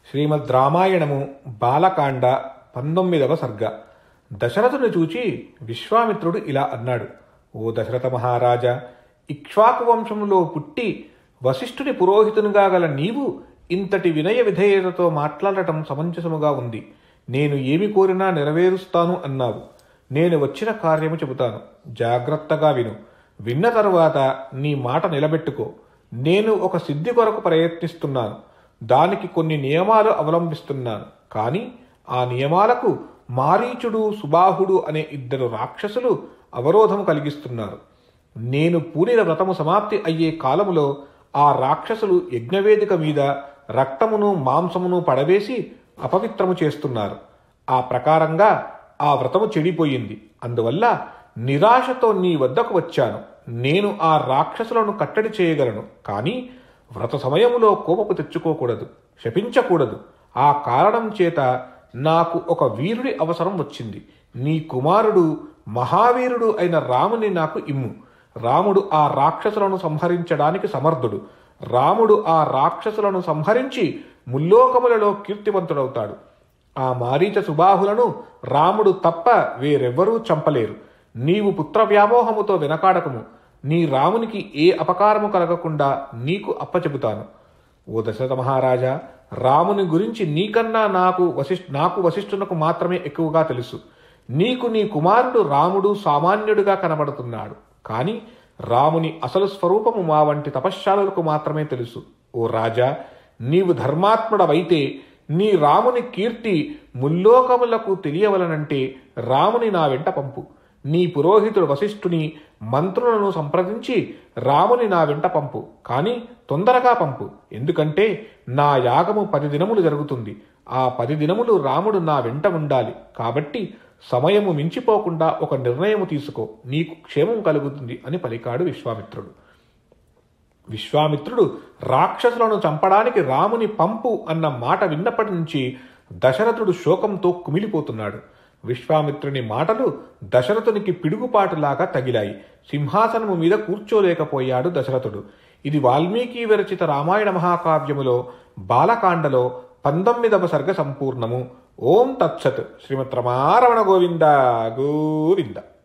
శ్రీమద్ రామాయణము బాలకాండ పంతొమ్మిదవ సర్గ దశరథుని చూచి విశ్వామిత్రుడు ఇలా అన్నాడు ఓ దశరథ మహారాజా ఇక్ష్వాకు వంశంలో పుట్టి వశిష్ఠుని పురోహితునిగా గల నీవు ఇంతటి వినయ విధేయతతో మాట్లాడటం సమంజసముగా ఉంది నేను ఏమి కోరినా నెరవేరుస్తాను అన్నావు నేను వచ్చిన కార్యము చెబుతాను జాగ్రత్తగా విను విన్న తరువాత నీ మాట నిలబెట్టుకో నేను ఒక సిద్ధి కొరకు ప్రయత్నిస్తున్నాను దానికి కొన్ని నియమాలు అవలంబిస్తున్నాను కానీ ఆ నియమాలకు మారీచుడు సుబాహుడు అనే ఇద్దరు రాక్షసులు అవరోధం కలిగిస్తున్నారు నేను పూనిన వ్రతము సమాప్తి అయ్యే కాలములో ఆ రాక్షసులు యజ్ఞవేదిక మీద రక్తమును మాంసమును పడవేసి అపవిత్రము చేస్తున్నారు ఆ ప్రకారంగా ఆ వ్రతము చెడిపోయింది అందువల్ల నిరాశతో నీ వద్దకు వచ్చాను నేను ఆ రాక్షసులను కట్టడి చేయగలను కానీ వ్రత సమయములో కోపపు తెచ్చుకోకూడదు శపించకూడదు ఆ కారణం చేత నాకు ఒక వీరుడి అవసరం వచ్చింది నీ కుమారుడు మహావీరుడు అయిన రాముని నాకు ఇమ్ము రాముడు ఆ రాక్షసులను సంహరించడానికి సమర్థుడు రాముడు ఆ రాక్షసులను సంహరించి ముల్లోకములలో కీర్తివంతుడవుతాడు ఆ మారీచ సుబాహులను రాముడు తప్ప వేరెవ్వరూ చంపలేరు నీవు పుత్ర వ్యామోహముతో వెనకాడకము నీ రామునికి ఏ అపకారము కలగకుండా నీకు అప్పచెబుతాను ఓ దశరథ మహారాజా రాముని గురించి నీకన్నా నాకు వశిష్ నాకు వశిష్ఠునకు మాత్రమే ఎక్కువగా తెలుసు నీకు నీ కుమారుడు రాముడు సామాన్యుడిగా కనబడుతున్నాడు కానీ రాముని అసలు స్వరూపము మా వంటి తపశ్శాలులకు మాత్రమే తెలుసు ఓ రాజా నీవు ధర్మాత్ముడవైతే నీ రాముని కీర్తి ముల్లోకములకు తెలియవలనంటే రాముని నా వెంట పంపు నీ పురోహితుడు వశిష్ఠుని మంత్రులను సంప్రదించి రాముని నా వెంట పంపు కానీ తొందరగా పంపు ఎందుకంటే నా యాగము పది దినములు జరుగుతుంది ఆ పది దినములు రాముడు నా వెంట ఉండాలి కాబట్టి సమయము మించిపోకుండా ఒక నిర్ణయము తీసుకో నీకు క్షేమం కలుగుతుంది అని పలికాడు విశ్వామిత్రుడు విశ్వామిత్రుడు రాక్షసులను చంపడానికి రాముని పంపు అన్న మాట విన్నప్పటి నుంచి దశరథుడు శోకంతో కుమిలిపోతున్నాడు విశ్వామిత్రుని మాటలు దశరథునికి పిడుగుపాటులాగా తగిలాయి సింహాసనము మీద కూర్చోలేకపోయాడు దశరథుడు ఇది వాల్మీకి విరచిత రామాయణ మహాకావ్యములో బాలకాండలో పంతొమ్మిదవ సర్గ సంపూర్ణము ఓం తత్సత్ శ్రీమత్ రమారమణ గోవింద గోవింద